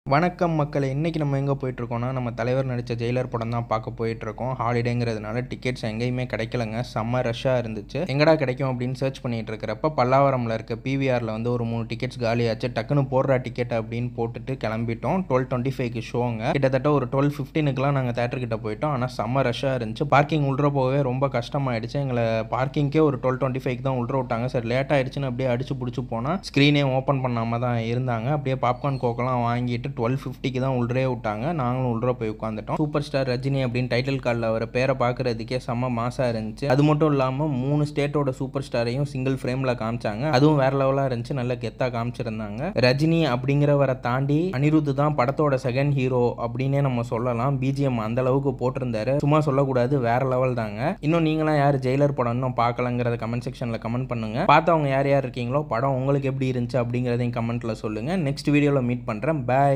வணக்கம் மக்களே இன்றைக்கி நம்ம எங்கே போயிட்டுருக்கோம்னா நம்ம தலைவர் நடித்த ஜெயிலர் படம் தான் பார்க்க போயிட்டுருக்கோம் ஹாலிடேங்கிறதுனால டிக்கெட்ஸ் எங்கேயுமே கிடைக்கலங்க செம்ம ரஷ்ஷாக இருந்துச்சு எங்கடா கிடைக்கும் அப்படின்னு சர்ச் பண்ணிட்டு இருக்கிறப்ப பல்லாவரமில் இருக்க பிவிஆரில் வந்து ஒரு மூணு டிக்கெட்ஸ் காலியாச்சு டக்குன்னு போடுறா டிக்கெட் அப்படின்னு போட்டுட்டு கிளம்பிட்டோம் டுவெல் டுவெண்ட்டி ஃபைவ்க்கு ஷோங்க கிட்டத்தட்ட ஒரு டுவெல் ஃபிஃப்டீனுக்குலாம் நாங்கள் தேட்டர்கிட்ட போயிட்டோம் ஆனால் செம்ம ரஷ்ஷாக இருந்துச்சு பார்க்கிங் உள்ள போகவே ரொம்ப கஷ்டமாயிடுச்சு எங்களை பார்க்கிங்கே ஒரு டுவெல் டுவெண்ட்டி ஃபைவ் தான் உள்ள விட்டாங்க சரி லேட் ஆயிடுச்சுன்னு அப்படியே அடிச்சு பிடிச்சி போனால் ஸ்க்ரீனே ஓப்பன் பண்ணாமல் தான் இருந்தாங்க அப்படியே பாப்கார்ன் கோக்கெல்லாம் வாங்கிட்டு டுவெல் ஃபிஃப்டிக்கு தான் உள்ளே விட்டாங்க நாங்களும் உள்ளே போய் உட்காந்துட்டோம் சூப்பர் ஸ்டார் ரஜினி அப்படின்னு டைட்டில் கார்டில் அவர் பேரை பார்க்குறதுக்கே செம்ம மாசாக இருந்துச்சு அது மட்டும் இல்லாமல் மூணு ஸ்டேட்டோட சூப்பர் ஸ்டாரையும் சிங்கிள் ஃப்ரேமில் காமிச்சாங்க அதுவும் வேற லெவலாக இருந்துச்சு நல்ல கெத்தாக காமிச்சிருந்தாங்க ரஜினி அப்படிங்கிறவரை தாண்டி அனிருத் தான் படத்தோட செகண்ட் ஹீரோ அப்படின்னே நம்ம சொல்லலாம் பிஜிஎம் அந்த அளவுக்கு போட்டிருந்தாரு சும்மா சொல்லக்கூடாது வேற லெவல் தாங்க இன்னும் நீங்களாம் யார் ஜெயிலர் படம் இன்னும் பார்க்கலங்கிறத கமெண்ட் செக்ஷனில் கமெண்ட் பண்ணுங்க பார்த்தவங்க யார் யார் இருக்கீங்களோ படம் உங்களுக்கு எப்படி இருந்துச்சு அப்படிங்கிறதையும் கமெண்ட்டில் சொல்லுங்கள் நெக்ஸ்ட் வீடியோவில் மீட் பண்ணுறேன் பை